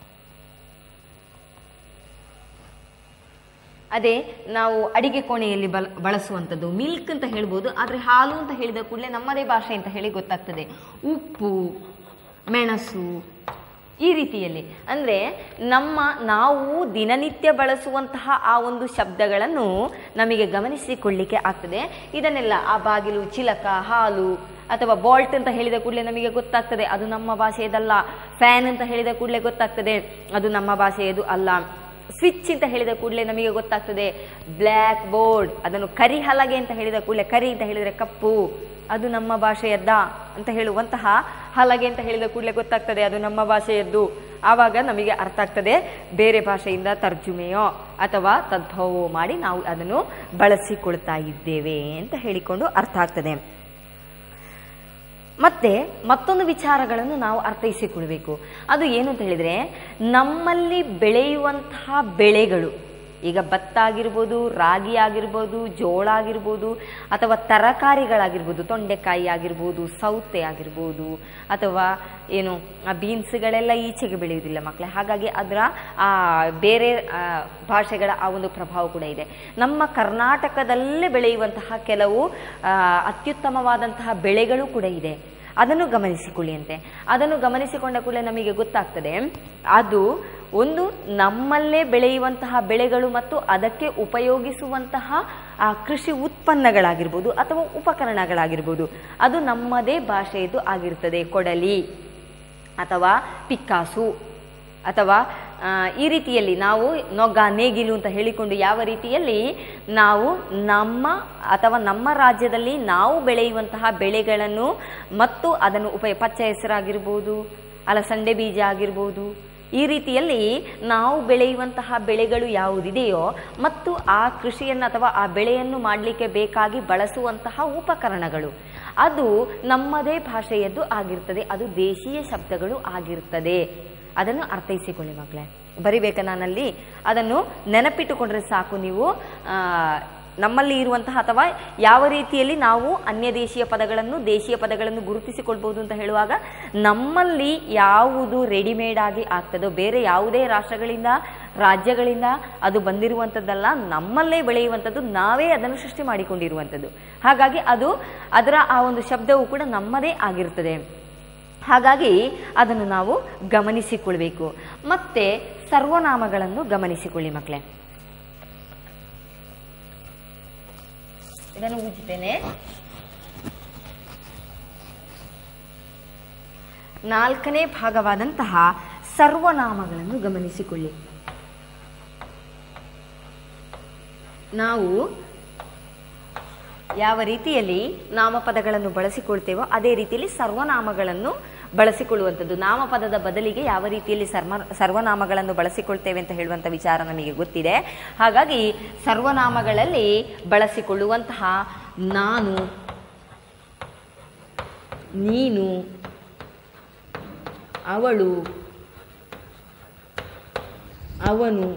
ಅದೇ ನಾವು ಅಡಿಗೆ ಕೋಣೆಯಲ್ಲಿ ಬಲ ಬಳಸುವಂಥದ್ದು ಮಿಲ್ಕ್ ಅಂತ ಹೇಳ್ಬೋದು ಆದರೆ ಹಾಲು ಅಂತ ಹೇಳಿದ ಕೂಡಲೇ ನಮ್ಮದೇ ಭಾಷೆ ಅಂತ ಹೇಳಿ ಗೊತ್ತಾಗ್ತದೆ ಉಪ್ಪು ಮೆಣಸು ಈ ರೀತಿಯಲ್ಲಿ ಅಂದರೆ ನಮ್ಮ ನಾವು ದಿನನಿತ್ಯ ಬಳಸುವಂತಹ ಆ ಒಂದು ಶಬ್ದಗಳನ್ನು ನಮಗೆ ಗಮನಿಸಿಕೊಳ್ಳಿಕ್ಕೆ ಆಗ್ತದೆ ಇದನ್ನೆಲ್ಲ ಆ ಬಾಗಿಲು ಚಿಲಕ ಹಾಲು ಅಥವಾ ಬಾಲ್ಟ್ ಅಂತ ಹೇಳಿದ ಕೂಡಲೇ ನಮಗೆ ಗೊತ್ತಾಗ್ತದೆ ಅದು ನಮ್ಮ ಭಾಷೆಯದಲ್ಲ ಫ್ಯಾನ್ ಅಂತ ಹೇಳಿದ ಕೂಡಲೇ ಗೊತ್ತಾಗ್ತದೆ ಅದು ನಮ್ಮ ಭಾಷೆಯದು ಅಲ್ಲ ಸ್ವಿಚ್ ಅಂತ ಹೇಳಿದ ಕೂಡಲೇ ನಮಗೆ ಗೊತ್ತಾಗ್ತದೆ ಬ್ಲ್ಯಾಕ್ ಬೋರ್ಡ್ ಅದನ್ನು ಕರಿ ಹಲಗೆ ಅಂತ ಹೇಳಿದ ಕೂಡಲೇ ಕರಿ ಅಂತ ಹೇಳಿದರೆ ಕಪ್ಪು ಅದು ನಮ್ಮ ಭಾಷೆಯದ್ದ ಅಂತ ಹೇಳುವಂತಹ ಹಲಗೆ ಅಂತ ಹೇಳಿದ ಕೂಡಲೇ ಗೊತ್ತಾಗ್ತದೆ ಅದು ನಮ್ಮ ಭಾಷೆಯದ್ದು ಆವಾಗ ನಮಗೆ ಅರ್ಥ ಆಗ್ತದೆ ಬೇರೆ ಭಾಷೆಯಿಂದ ತರ್ಜುಮೆಯೋ ಅಥವಾ ತದ್ಭವವೋ ಮಾಡಿ ನಾವು ಅದನ್ನು ಬಳಸಿಕೊಳ್ತಾ ಇದ್ದೇವೆ ಅಂತ ಹೇಳಿಕೊಂಡು ಅರ್ಥ ಆಗ್ತದೆ ಮತ್ತೆ ಮತ್ತೊಂದು ವಿಚಾರಗಳನ್ನು ನಾವು ಅರ್ಥೈಸಿಕೊಳ್ಬೇಕು ಅದು ಏನು ಅಂತ ಹೇಳಿದ್ರೆ ನಮ್ಮಲ್ಲಿ ಬೆಳೆಯುವಂತಹ ಬೆಳೆಗಳು ಈಗ ಭತ್ತ ಆಗಿರ್ಬೋದು ರಾಗಿ ಆಗಿರ್ಬೋದು ಜೋಳ ಆಗಿರ್ಬೋದು ಅಥವಾ ತರಕಾರಿಗಳಾಗಿರ್ಬೋದು ತೊಂಡೆಕಾಯಿ ಆಗಿರ್ಬೋದು ಸೌತೆ ಆಗಿರ್ಬೋದು ಅಥವಾ ಏನು ಆ ಬೀನ್ಸ್ಗಳೆಲ್ಲ ಈಚೆಗೆ ಬೆಳೆಯುವುದಿಲ್ಲ ಮಕ್ಕಳೇ ಹಾಗಾಗಿ ಅದರ ಆ ಬೇರೆ ಆ, ಭಾಷೆಗಳ ಆ ಒಂದು ಪ್ರಭಾವ ಕೂಡ ಇದೆ ನಮ್ಮ ಕರ್ನಾಟಕದಲ್ಲೇ ಬೆಳೆಯುವಂತಹ ಕೆಲವು ಆ, ಅತ್ಯುತ್ತಮವಾದಂತಹ ಬೆಳೆಗಳು ಕೂಡ ಇದೆ ಅದನ್ನು ಗಮನಿಸಿಕೊಳ್ಳಿ ಅಂತೆ ಅದನ್ನು ಗಮನಿಸಿಕೊಂಡ ಕೂಡಲೇ ನಮಗೆ ಗೊತ್ತಾಗ್ತದೆ ಅದು ಒಂದು ನಮ್ಮಲ್ಲೇ ಬೆಳೆಯುವಂತಹ ಬೆಳೆಗಳು ಮತ್ತು ಅದಕ್ಕೆ ಉಪಯೋಗಿಸುವಂತಹ ಆ ಕೃಷಿ ಉತ್ಪನ್ನಗಳಾಗಿರ್ಬೋದು ಅಥವಾ ಉಪಕರಣಗಳಾಗಿರ್ಬೋದು ಅದು ನಮ್ಮದೇ ಭಾಷೆಯದು ಆಗಿರ್ತದೆ ಕೊಡಲಿ ಅಥವಾ ಪಿಕ್ಕಾಸು ಅಥವಾ ಆ, ಈ ರೀತಿಯಲ್ಲಿ ನಾವು ನೊಗ ನೇಗಿಲು ಅಂತ ಹೇಳಿಕೊಂಡು ಯಾವ ರೀತಿಯಲ್ಲಿ ನಾವು ನಮ್ಮ ಅಥವಾ ನಮ್ಮ ರಾಜ್ಯದಲ್ಲಿ ನಾವು ಬೆಳೆಯುವಂತಹ ಬೆಳೆಗಳನ್ನು ಮತ್ತು ಅದನ್ನು ಉಪಯ ಪಚ್ಚ ಹೆಸರಾಗಿರ್ಬೋದು ಅಲಸಂಡೆ ಬೀಜ ಆಗಿರ್ಬೋದು ಈ ರೀತಿಯಲ್ಲಿ ನಾವು ಬೆಳೆಯುವಂತಹ ಬೆಳೆಗಳು ಯಾವುದಿದೆಯೋ ಮತ್ತು ಆ ಕೃಷಿಯನ್ನು ಅಥವಾ ಆ ಬೆಳೆಯನ್ನು ಮಾಡಲಿಕ್ಕೆ ಬೇಕಾಗಿ ಬಳಸುವಂತಹ ಉಪಕರಣಗಳು ಅದು ನಮ್ಮದೇ ಭಾಷೆಯದ್ದು ಆಗಿರ್ತದೆ ಅದು ದೇಶೀಯ ಶಬ್ದಗಳು ಆಗಿರ್ತದೆ ಅದನ್ನು ಅರ್ಥೈಸಿಕೊಳ್ಳಿ ಮಕ್ಕಳೇ ಬರಿಬೇಕಾ ನಾನಲ್ಲಿ ಅದನ್ನು ನೆನಪಿಟ್ಟುಕೊಂಡ್ರೆ ಸಾಕು ನೀವು ಆ, ನಮ್ಮಲ್ಲಿ ಇರುವಂತಹ ಅಥವಾ ಯಾವ ರೀತಿಯಲ್ಲಿ ನಾವು ಅನ್ಯ ದೇಶೀಯ ಪದಗಳನ್ನು ದೇಶೀಯ ಪದಗಳನ್ನು ಗುರುತಿಸಿಕೊಳ್ಬಹುದು ಅಂತ ಹೇಳುವಾಗ ನಮ್ಮಲ್ಲಿ ಯಾವುದು ರೆಡಿಮೇಡ್ ಆಗಿ ಆಗ್ತದೋ ಬೇರೆ ಯಾವುದೇ ರಾಷ್ಟ್ರಗಳಿಂದ ರಾಜ್ಯಗಳಿಂದ ಅದು ಬಂದಿರುವಂಥದ್ದಲ್ಲ ನಮ್ಮಲ್ಲೇ ಬೆಳೆಯುವಂಥದ್ದು ನಾವೇ ಅದನ್ನು ಸೃಷ್ಟಿ ಮಾಡಿಕೊಂಡಿರುವಂಥದ್ದು ಹಾಗಾಗಿ ಅದು ಅದರ ಆ ಒಂದು ಶಬ್ದವು ಕೂಡ ನಮ್ಮದೇ ಆಗಿರ್ತದೆ ಹಾಗಾಗಿ ಅದನ್ನು ನಾವು ಗಮನಿಸಿಕೊಳ್ಬೇಕು ಮತ್ತೆ ಸರ್ವನಾಮಗಳನ್ನು ಗಮನಿಸಿಕೊಳ್ಳಿ ಮಕ್ಕಳೇ ಇದನ್ನು ಉಜ್ತೇನೆ ನಾಲ್ಕನೇ ಭಾಗವಾದಂತಹ ಸರ್ವನಾಮಗಳನ್ನು ಗಮನಿಸಿಕೊಳ್ಳಿ ನಾವು ಯಾವ ರೀತಿಯಲ್ಲಿ ನಾಮಪದಗಳನ್ನು ಬಳಸಿಕೊಳ್ತೇವೋ ಅದೇ ರೀತಿಯಲ್ಲಿ ಸರ್ವನಾಮಗಳನ್ನು ಬಳಸಿಕೊಳ್ಳುವಂಥದ್ದು ನಾಮಪದದ ಬದಲಿಗೆ ಯಾವ ರೀತಿಯಲ್ಲಿ ಸರ್ಮ ಸರ್ವನಾಮಗಳನ್ನು ಬಳಸಿಕೊಳ್ತೇವೆ ಅಂತ ಹೇಳುವಂಥ ವಿಚಾರ ನಮಗೆ ಗೊತ್ತಿದೆ ಹಾಗಾಗಿ ಸರ್ವನಾಮಗಳಲ್ಲಿ ಬಳಸಿಕೊಳ್ಳುವಂತಹ ನಾನು ನೀನು ಅವಳು ಅವನು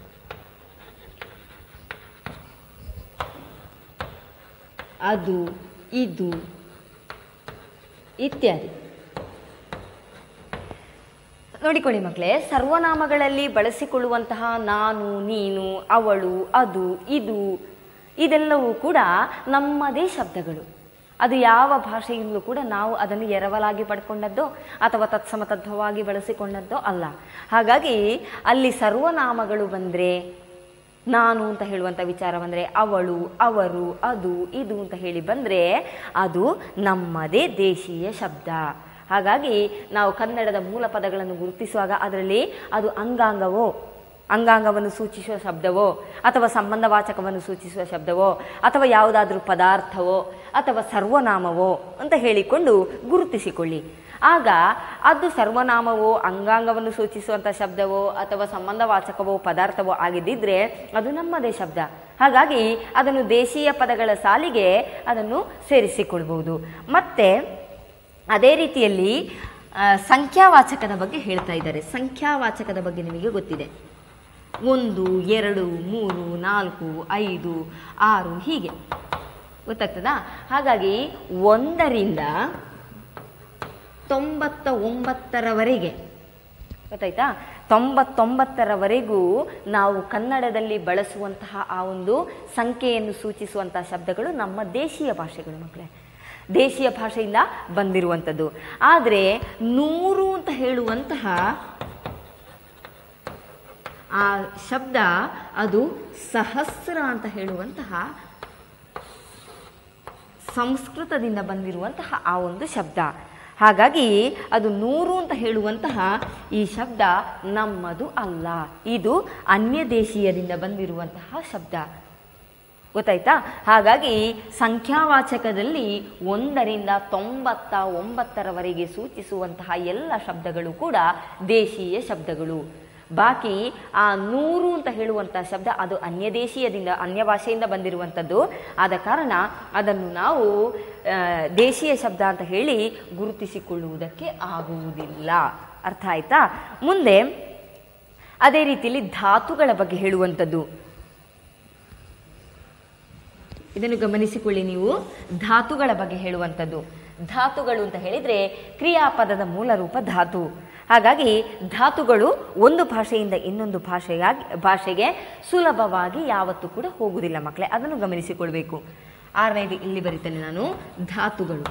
ಅದು ಇದು ಇತ್ಯಾದಿ ನೋಡಿಕೊಳ್ಳಿ ಮಕ್ಕಳೇ ಸರ್ವನಾಮಗಳಲ್ಲಿ ಬಳಸಿಕೊಳ್ಳುವಂತಹ ನಾನು ನೀನು ಅವಳು ಅದು ಇದು ಇದೆಲ್ಲವೂ ಕೂಡ ನಮ್ಮದೇ ಶಬ್ದಗಳು ಅದು ಯಾವ ಭಾಷೆಯಿಂದಲೂ ಕೂಡ ನಾವು ಅದನ್ನು ಎರವಲಾಗಿ ಪಡ್ಕೊಂಡದ್ದೋ ಅಥವಾ ತತ್ಸಮತದ್ಧವಾಗಿ ಬಳಸಿಕೊಂಡದ್ದೋ ಅಲ್ಲ ಹಾಗಾಗಿ ಅಲ್ಲಿ ಸರ್ವನಾಮಗಳು ಬಂದರೆ ನಾನು ಅಂತ ಹೇಳುವಂಥ ವಿಚಾರ ಬಂದರೆ ಅವಳು ಅವರು ಅದು ಇದು ಅಂತ ಹೇಳಿ ಬಂದರೆ ಅದು ನಮ್ಮದೇ ದೇಶೀಯ ಶಬ್ದ ಹಾಗಾಗಿ ನಾವು ಕನ್ನಡದ ಮೂಲ ಪದಗಳನ್ನು ಗುರುತಿಸುವಾಗ ಅದರಲ್ಲಿ ಅದು ಅಂಗಾಂಗವೋ ಅಂಗಾಂಗವನ್ನು ಸೂಚಿಸುವ ಶಬ್ದವೋ ಅಥವಾ ಸಂಬಂಧವಾಚಕವನ್ನು ಸೂಚಿಸುವ ಶಬ್ದವೋ ಅಥವಾ ಯಾವುದಾದ್ರೂ ಪದಾರ್ಥವೋ ಅಥವಾ ಸರ್ವನಾಮವೋ ಅಂತ ಹೇಳಿಕೊಂಡು ಗುರುತಿಸಿಕೊಳ್ಳಿ ಆಗ ಅದು ಸರ್ವನಾಮವೋ ಅಂಗಾಂಗವನ್ನು ಸೂಚಿಸುವಂಥ ಶಬ್ದವೋ ಅಥವಾ ಸಂಬಂಧವಾಚಕವೋ ಪದಾರ್ಥವೋ ಆಗಿದ್ದಿದ್ರೆ ಅದು ನಮ್ಮದೇ ಶಬ್ದ ಹಾಗಾಗಿ ಅದನ್ನು ದೇಶೀಯ ಪದಗಳ ಸಾಲಿಗೆ ಅದನ್ನು ಸೇರಿಸಿಕೊಳ್ಬಹುದು ಮತ್ತೆ ಅದೇ ರೀತಿಯಲ್ಲಿ ಆ, ಸಂಖ್ಯಾವಾಚಕದ ಬಗ್ಗೆ ಹೇಳ್ತಾ ಇದ್ದಾರೆ ಸಂಖ್ಯಾವಾಚಕದ ಬಗ್ಗೆ ನಿಮಗೆ ಗೊತ್ತಿದೆ ಒಂದು ಎರಡು ಮೂರು ನಾಲ್ಕು ಐದು ಆರು ಹೀಗೆ ಗೊತ್ತಾಗ್ತದಾ ಹಾಗಾಗಿ ಒಂದರಿಂದ ತೊಂಬತ್ತ ಒಂಬತ್ತರವರೆಗೆ ಗೊತ್ತಾಯ್ತಾ ತೊಂಬತ್ತೊಂಬತ್ತರವರೆಗೂ ನಾವು ಕನ್ನಡದಲ್ಲಿ ಬಳಸುವಂತಹ ಆ ಒಂದು ಸಂಖ್ಯೆಯನ್ನು ಸೂಚಿಸುವಂತಹ ಶಬ್ದಗಳು ನಮ್ಮ ದೇಶೀಯ ಭಾಷೆಗಳು ಮಕ್ಕಳೇ ದೇಶೀಯ ಭಾಷೆಯಿಂದ ಬಂದಿರುವಂಥದ್ದು ಆದರೆ ನೂರು ಅಂತ ಹೇಳುವಂತಹ ಆ ಶಬ್ದ ಅದು ಸಹಸ್ರ ಅಂತ ಹೇಳುವಂತಹ ಸಂಸ್ಕೃತದಿಂದ ಬಂದಿರುವಂತಹ ಆ ಒಂದು ಶಬ್ದ ಹಾಗಾಗಿ ಅದು ನೂರು ಅಂತ ಹೇಳುವಂತಹ ಈ ಶಬ್ದ ನಮ್ಮದು ಅಲ್ಲ ಇದು ಅನ್ಯ ದೇಶೀಯದಿಂದ ಬಂದಿರುವಂತಹ ಶಬ್ದ ಗೊತ್ತಾಯ್ತಾ ಹಾಗಾಗಿ ಸಂಖ್ಯಾವಾಚಕದಲ್ಲಿ ಒಂದರಿಂದ ತೊಂಬತ್ತ ಒಂಬತ್ತರವರೆಗೆ ಸೂಚಿಸುವಂತಹ ಎಲ್ಲ ಶಬ್ದಗಳು ಕೂಡ ದೇಶೀಯ ಶಬ್ದಗಳು ಬಾಕಿ ಆ ನೂರು ಅಂತ ಹೇಳುವಂಥ ಶಬ್ದ ಅದು ಅನ್ಯದೇಶೀಯದಿಂದ ಅನ್ಯ ಭಾಷೆಯಿಂದ ಬಂದಿರುವಂಥದ್ದು ಆದ ಕಾರಣ ಅದನ್ನು ನಾವು ಆ, ದೇಶೀಯ ಶಬ್ದ ಅಂತ ಹೇಳಿ ಗುರುತಿಸಿಕೊಳ್ಳುವುದಕ್ಕೆ ಆಗುವುದಿಲ್ಲ ಅರ್ಥ ಆಯ್ತಾ ಮುಂದೆ ಅದೇ ರೀತಿಯಲ್ಲಿ ಧಾತುಗಳ ಬಗ್ಗೆ ಹೇಳುವಂಥದ್ದು ಇದನ್ನು ಗಮನಿಸಿಕೊಳ್ಳಿ ನೀವು ಧಾತುಗಳ ಬಗ್ಗೆ ಹೇಳುವಂಥದ್ದು ಧಾತುಗಳು ಅಂತ ಹೇಳಿದ್ರೆ ಕ್ರಿಯಾಪದದ ಮೂಲ ರೂಪ ಧಾತು ಹಾಗಾಗಿ ಧಾತುಗಳು ಒಂದು ಭಾಷೆಯಿಂದ ಇನ್ನೊಂದು ಭಾಷೆಯಾಗಿ ಭಾಷೆಗೆ ಸುಲಭವಾಗಿ ಯಾವತ್ತೂ ಕೂಡ ಹೋಗುವುದಿಲ್ಲ ಮಕ್ಕಳೇ ಅದನ್ನು ಗಮನಿಸಿಕೊಳ್ಬೇಕು ಆರನೇದು ಇಲ್ಲಿ ಬರೀತೇನೆ ನಾನು ಧಾತುಗಳು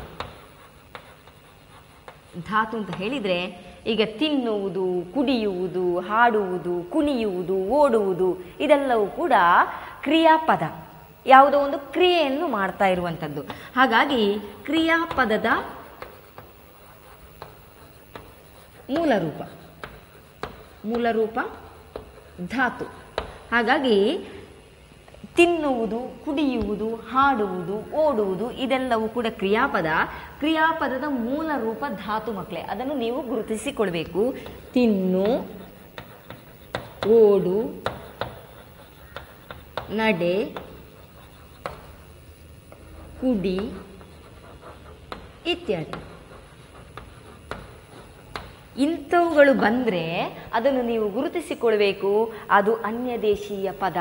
ಧಾತು ಅಂತ ಹೇಳಿದ್ರೆ ಈಗ ತಿನ್ನುವುದು ಕುಡಿಯುವುದು ಹಾಡುವುದು ಕುಣಿಯುವುದು ಓಡುವುದು ಇದೆಲ್ಲವೂ ಕೂಡ ಕ್ರಿಯಾಪದ ಯಾವುದೋ ಒಂದು ಕ್ರಿಯೆಯನ್ನು ಮಾಡ್ತಾ ಇರುವಂಥದ್ದು ಹಾಗಾಗಿ ಕ್ರಿಯಾಪದದ ಮೂಲ ರೂಪ ಮೂಲ ರೂಪ ಧಾತು ಹಾಗಾಗಿ ತಿನ್ನುವುದು ಕುಡಿಯುವುದು ಹಾಡುವುದು ಓಡುವುದು ಇದೆಲ್ಲವೂ ಕೂಡ ಕ್ರಿಯಾಪದ ಕ್ರಿಯಾಪದದ ಮೂಲ ರೂಪ ಧಾತು ಮಕ್ಕಳೇ ಅದನ್ನು ನೀವು ಗುರುತಿಸಿಕೊಳ್ಬೇಕು ತಿನ್ನು ಓಡು ನಡೆ ಕುಡಿ ಇತ್ಯಾದಿ ಇಂಥವುಗಳು ಬಂದರೆ ಅದನ್ನು ನೀವು ಗುರುತಿಸಿಕೊಳ್ಬೇಕು ಅದು ಅನ್ಯ ದೇಶೀಯ ಪದ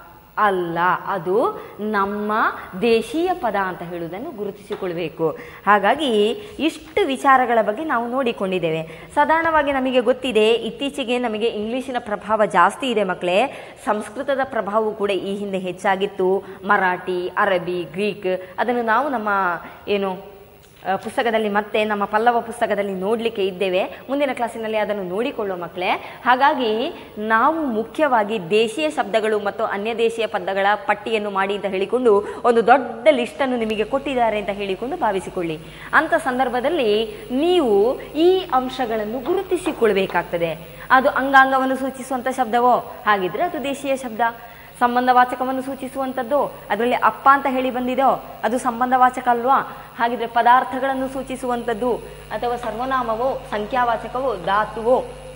ಅಲ್ಲ ಅದು ನಮ್ಮ ದೇಶೀಯ ಪದ ಅಂತ ಹೇಳುವುದನ್ನು ಗುರುತಿಸಿಕೊಳ್ಬೇಕು ಹಾಗಾಗಿ ಇಷ್ಟು ವಿಚಾರಗಳ ಬಗ್ಗೆ ನಾವು ನೋಡಿಕೊಂಡಿದ್ದೇವೆ ಸಾಧಾರಣವಾಗಿ ನಮಗೆ ಗೊತ್ತಿದೆ ಇತ್ತೀಚೆಗೆ ನಮಗೆ ಇಂಗ್ಲಿಶಿನ ಪ್ರಭಾವ ಜಾಸ್ತಿ ಇದೆ ಮಕ್ಕಳೇ ಸಂಸ್ಕೃತದ ಪ್ರಭಾವವು ಕೂಡ ಈ ಹಿಂದೆ ಹೆಚ್ಚಾಗಿತ್ತು ಮರಾಠಿ ಅರಬಿ ಗ್ರೀಕ್ ಅದನ್ನು ನಾವು ನಮ್ಮ ಏನು ಆ, ಪುಸ್ತಕದಲ್ಲಿ ಮತ್ತೆ ನಮ್ಮ ಪಲ್ಲವ ಪುಸ್ತಕದಲ್ಲಿ ನೋಡಲಿಕ್ಕೆ ಇದ್ದೇವೆ ಮುಂದಿನ ಕ್ಲಾಸಿನಲ್ಲಿ ಅದನ್ನು ನೋಡಿಕೊಳ್ಳುವ ಮಕ್ಕಳೇ ಹಾಗಾಗಿ ನಾವು ಮುಖ್ಯವಾಗಿ ದೇಶೀಯ ಶಬ್ದಗಳು ಮತ್ತು ಅನ್ಯ ದೇಶೀಯ ಪದಗಳ ಪಟ್ಟಿಯನ್ನು ಮಾಡಿ ಅಂತ ಹೇಳಿಕೊಂಡು ಒಂದು ದೊಡ್ಡ ಲಿಸ್ಟನ್ನು ನಿಮಗೆ ಕೊಟ್ಟಿದ್ದಾರೆ ಅಂತ ಹೇಳಿಕೊಂಡು ಭಾವಿಸಿಕೊಳ್ಳಿ ಅಂಥ ಸಂದರ್ಭದಲ್ಲಿ ನೀವು ಈ ಅಂಶಗಳನ್ನು ಗುರುತಿಸಿಕೊಳ್ಬೇಕಾಗ್ತದೆ ಅದು ಅಂಗಾಂಗವನ್ನು ಸೂಚಿಸುವಂಥ ಶಬ್ದವೋ ಹಾಗಿದ್ರೆ ಅದು ದೇಶೀಯ ಶಬ್ದ ಸಂಬಂಧವಾಚಕವನ್ನು ಸೂಚಿಸುವಂಥದ್ದು ಅದರಲ್ಲಿ ಅಪ್ಪ ಅಂತ ಹೇಳಿ ಬಂದಿದೋ ಅದು ಸಂಬಂಧವಾಚಕ ಅಲ್ವಾ ಹಾಗಿದ್ರೆ ಪದಾರ್ಥಗಳನ್ನು ಸೂಚಿಸುವಂಥದ್ದು ಅಥವಾ ಸರ್ವನಾಮವೋ ಸಂಖ್ಯಾವಾಚಕವೋ ಧಾತುವೋ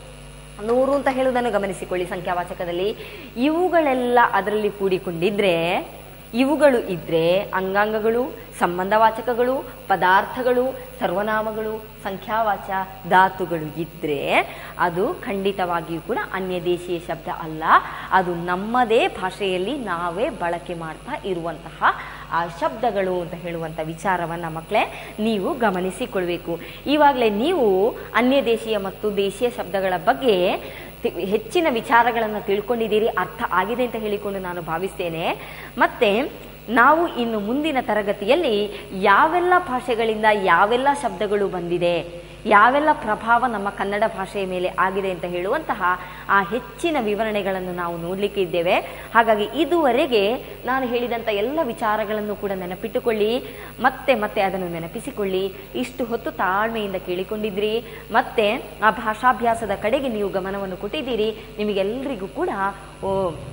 ನೂರು ಅಂತ ಹೇಳುವುದನ್ನು ಗಮನಿಸಿಕೊಳ್ಳಿ ಸಂಖ್ಯಾವಾಚಕದಲ್ಲಿ ಇವುಗಳೆಲ್ಲ ಅದರಲ್ಲಿ ಕೂಡಿಕೊಂಡಿದ್ರೆ ಇವುಗಳು ಇದ್ರೆ ಅಂಗಾಂಗಗಳು ಸಂಬಂಧವಾಚಕಗಳು ಪದಾರ್ಥಗಳು ಸರ್ವನಾಮಗಳು ಸಂಖ್ಯಾವಾಚ ಧಾತುಗಳು ಇದ್ರೆ ಅದು ಖಂಡಿತವಾಗಿಯೂ ಕೂಡ ಅನ್ಯ ದೇಶೀಯ ಶಬ್ದ ಅಲ್ಲ ಅದು ನಮ್ಮದೇ ಭಾಷೆಯಲ್ಲಿ ನಾವೇ ಬಳಕೆ ಮಾಡ್ತಾ ಇರುವಂತಹ ಆ ಶಬ್ದಗಳು ಅಂತ ಹೇಳುವಂಥ ವಿಚಾರವನ್ನು ಮಕ್ಕಳೇ ನೀವು ಗಮನಿಸಿಕೊಳ್ಬೇಕು ಈವಾಗಲೇ ನೀವು ಅನ್ಯ ದೇಶೀಯ ಮತ್ತು ದೇಶೀಯ ಶಬ್ದಗಳ ಬಗ್ಗೆ ತಿ- ಹೆಚ್ಚಿನ ವಿಚಾರಗಳನ್ನು ತಿಳ್ಕೊಂಡಿದ್ದೀರಿ ಅರ್ಥ ಆಗಿದೆ ಅಂತ ಹೇಳಿಕೊಂಡು ನಾನು ಭಾವಿಸ್ತೇನೆ ಮತ್ತೆ ನಾವು ಇನ್ನು ಮುಂದಿನ ತರಗತಿಯಲ್ಲಿ ಯಾವೆಲ್ಲ ಭಾಷೆಗಳಿಂದ ಯಾವೆಲ್ಲ ಶಬ್ದಗಳು ಬಂದಿದೆ ಯಾವೆಲ್ಲ ಪ್ರಭಾವ ನಮ್ಮ ಕನ್ನಡ ಭಾಷೆಯ ಮೇಲೆ ಆಗಿದೆ ಅಂತ ಹೇಳುವಂತಹ ಆ ಹೆಚ್ಚಿನ ವಿವರಣೆಗಳನ್ನು ನಾವು ನೋಡಲಿಕ್ಕೆ ಇದ್ದೇವೆ ಹಾಗಾಗಿ ಇದುವರೆಗೆ ನಾನು ಹೇಳಿದಂಥ ಎಲ್ಲ ವಿಚಾರಗಳನ್ನು ಕೂಡ ನೆನಪಿಟ್ಟುಕೊಳ್ಳಿ ಮತ್ತೆ ಮತ್ತೆ ಅದನ್ನು ನೆನಪಿಸಿಕೊಳ್ಳಿ ಇಷ್ಟು ಹೊತ್ತು ತಾಳ್ಮೆಯಿಂದ ಕೇಳಿಕೊಂಡಿದ್ರಿ ಮತ್ತೆ ಆ ಭಾಷಾಭ್ಯಾಸದ ಕಡೆಗೆ ನೀವು ಗಮನವನ್ನು ಕೊಟ್ಟಿದ್ದೀರಿ ನಿಮಗೆಲ್ಲರಿಗೂ ಕೂಡ ಓ,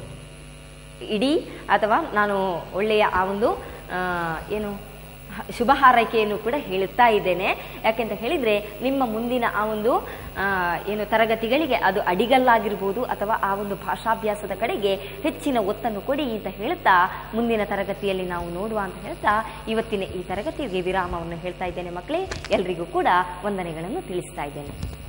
ಇಡೀ ಅಥವಾ ನಾನು ಒಳ್ಳೆಯ ಆ ಒಂದು ಆ, ಏನು ಹ- ಶುಭ ಹಾರೈಕೆಯನ್ನು ಕೂಡ ಹೇಳುತ್ತಾ ಇದ್ದೇನೆ ಯಾಕೆಂತ ಹೇಳಿದರೆ ನಿಮ್ಮ ಮುಂದಿನ ಆ ಒಂದು ಆ, ಏನು ತರಗತಿಗಳಿಗೆ ಅದು ಅಡಿಗಲ್ಲಾಗಿರ್ಬೋದು ಅಥವಾ ಆ ಒಂದು ಭಾಷಾಭ್ಯಾಸದ ಕಡೆಗೆ ಹೆಚ್ಚಿನ ಒತ್ತನ್ನು ಕೊಡಿ ಅಂತ ಹೇಳ್ತಾ ಮುಂದಿನ ತರಗತಿಯಲ್ಲಿ ನಾವು ನೋಡುವ ಅಂತ ಹೇಳ್ತಾ ಇವತ್ತಿನ ಈ ತರಗತಿಗೆ ವಿರಾಮವನ್ನು ಹೇಳ್ತಾ ಇದ್ದೇನೆ ಮಕ್ಕಳೇ ಎಲ್ರಿಗೂ ಕೂಡ ವಂದನೆಗಳನ್ನು ತಿಳಿಸ್ತಾ ಇದ್ದೇನೆ